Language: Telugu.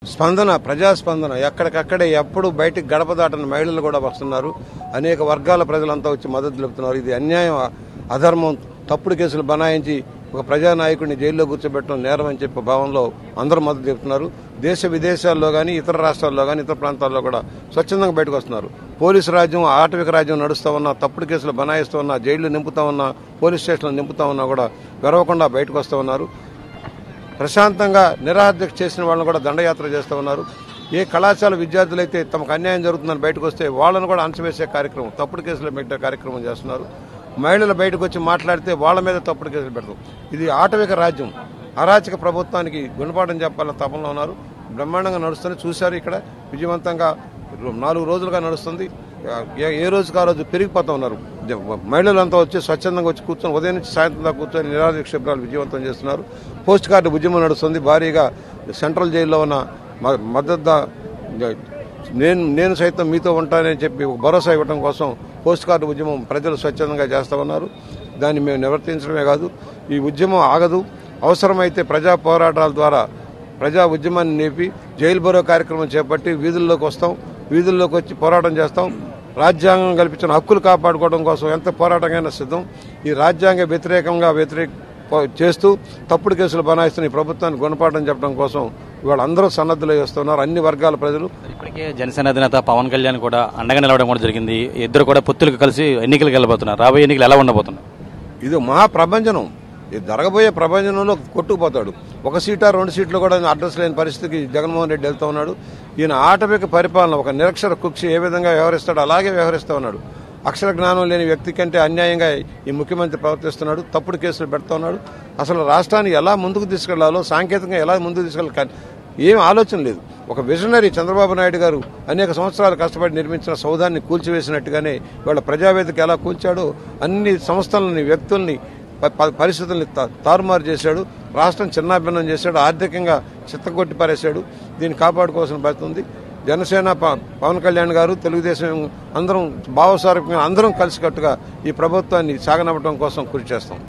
స్పందన ప్రజాస్పందన ఎక్కడికక్కడే ఎప్పుడు బయటికి గడప దాటని మహిళలు కూడా వస్తున్నారు అనేక వర్గాల ప్రజలంతా వచ్చి మద్దతు తెలుపుతున్నారు ఇది అన్యాయం అధర్మం తప్పుడు కేసులు బనాయించి ఒక ప్రజానాయకుడిని జైల్లో కూర్చోబెట్టడం నేరం అని చెప్పే భావంలో అందరూ మద్దతు చెబుతున్నారు దేశ విదేశాల్లో కానీ ఇతర రాష్ట్రాల్లో కానీ ఇతర ప్రాంతాల్లో కూడా స్వచ్ఛందంగా బయటకు వస్తున్నారు పోలీసు రాజ్యం ఆటవిక రాజ్యం నడుస్తూ ఉన్నా తప్పుడు కేసులు బనాయిస్తూ ఉన్నా జైళ్లు నింపుతా ఉన్నా పోలీస్ స్టేషన్లు నింపుతా ఉన్నా కూడా గర్వకుండా బయటకు వస్తూ ఉన్నారు ప్రశాంతంగా నిరాధ్యక్ష చేసిన వాళ్ళని కూడా దండయాత్ర చేస్తూ ఉన్నారు ఏ కళాశాల విద్యార్థులైతే తమకు అన్యాయం జరుగుతుందని బయటకు వస్తే వాళ్ళను కూడా అణచివేసే కార్యక్రమం తప్పుడు కేసులు పెట్టే కార్యక్రమం చేస్తున్నారు మహిళలు బయటకు వచ్చి మాట్లాడితే వాళ్ళ మీద తప్పుడు కేసులు పెడతాం ఇది ఆటవిక రాజ్యం అరాచక ప్రభుత్వానికి గుణపాఠం చెప్పాలని తపనలో ఉన్నారు బ్రహ్మాండంగా నడుస్తుంది చూశారు ఇక్కడ విజయవంతంగా నాలుగు రోజులుగా నడుస్తుంది ఏ- ఏ రోజుకి ఆ రోజు పెరిగిపోతా ఉన్నారు జ- మహిళలంతా వచ్చి స్వచ్ఛందంగా వచ్చి కూర్చొని ఉదయం నుంచి సాయంత్రం దాకా కూర్చొని నిరాదీక్ష శిబిరాలు విజయవంతం చేస్తున్నారు పోస్ట్ కార్డు ఉద్యమం నడుస్తుంది భారీగా సెంట్రల్ జైల్లో ఉన్న మ- మద్దతు దా- నేను నేను సైతం మీతో ఉంటానని చెప్పి ఒక భరోసా ఇవ్వడం కోసం పోస్ట్ కార్డు ఉద్యమం ప్రజలు స్వచ్ఛందంగా చేస్తా ఉన్నారు దాన్ని మేము నివర్తించడమే కాదు ఈ ఉద్యమం ఆగదు అవసరమైతే ప్రజా పోరాటాల ద్వారా ప్రజా ఉద్యమాన్ని నేపి జైలు బరో కార్యక్రమం చేపట్టి వీధుల్లోకి వస్తాం వీధుల్లోకి వచ్చి పోరాటం చేస్తాం రాజ్యాంగం కల్పించిన హక్కులు కాపాడుకోవడం కోసం ఎంత పోరాటమైనా సిద్ధం ఈ రాజ్యాంగ వ్యతిరేకంగా వ్యతిరేక పో- చేస్తూ తప్పుడు కేసులు బనాయిస్తున్న ఈ ప్రభుత్వాన్ని గుణపాఠం చెప్పడం కోసం ఇవాళ అందరూ సన్నద్ధులై వస్తున్నారు అన్ని వర్గాల ప్రజలు ఇప్పటికే జనసేన అధినేత పవన్ కళ్యాణ్ కూడా అండగా నిలవడం కూడా జరిగింది ఇద్దరు కూడా పొత్తులకు కలిసి ఎన్నికలకు వెళ్ళబోతున్నారు రాబోయే ఎన్నికలు ఎలా ఉండబోతున్నాయి ఇది మహా ప్రభంజనం ఇది జరగబోయే ప్రభంజనంలో కొట్టుకుపోతాడు ఒక సీటా రెండు సీట్లు కూడా అడ్రస్ లేని పరిస్థితికి జగన్మోహన్ రెడ్డి వెళ్తా ఉన్నాడు ఈయన ఆటవిక పరిపాలన ఒక నిరక్షర కుక్షి ఏ విధంగా వ్యవహరిస్తాడో అలాగే వ్యవహరిస్తా ఉన్నాడు అక్షర జ్ఞానం లేని వ్యక్తి కంటే అన్యాయంగా ఈ ముఖ్యమంత్రి ప్రవర్తిస్తున్నాడు తప్పుడు కేసులు పెడతా ఉన్నాడు అసలు రాష్ట్రాన్ని ఎలా ముందుకు తీసుకెళ్లాలో సాంకేతికంగా ఎలా ముందుకు తీసుకెళ్ళాలి ఏం ఆలోచన లేదు ఒక విజనరీ చంద్రబాబు నాయుడు గారు అనేక సంవత్సరాలు కష్టపడి నిర్మించిన సౌధాన్ని కూల్చివేసినట్టుగానే ఇవాళ ప్రజావేదిక ఎలా కూల్చాడో అన్ని సంస్థలని వ్యక్తుల్ని ప- ప- పరిస్థితుల్ని తా- తారుమారు చేశాడు రాష్ట్రం చిన్నాభిన్నం చేశాడు ఆర్థికంగా చిత్తగొట్టి పారేశాడు దీన్ని కాపాడుకోవాల్సిన బాధ్యత ఉంది జనసేన ప- పవన్ కళ్యాణ్ గారు తెలుగుదేశం అందరం భావస్వారకంగా అందరం కలిసికట్టుగా ఈ ప్రభుత్వాన్ని సాగనవ్వడం కోసం కృషి చేస్తాం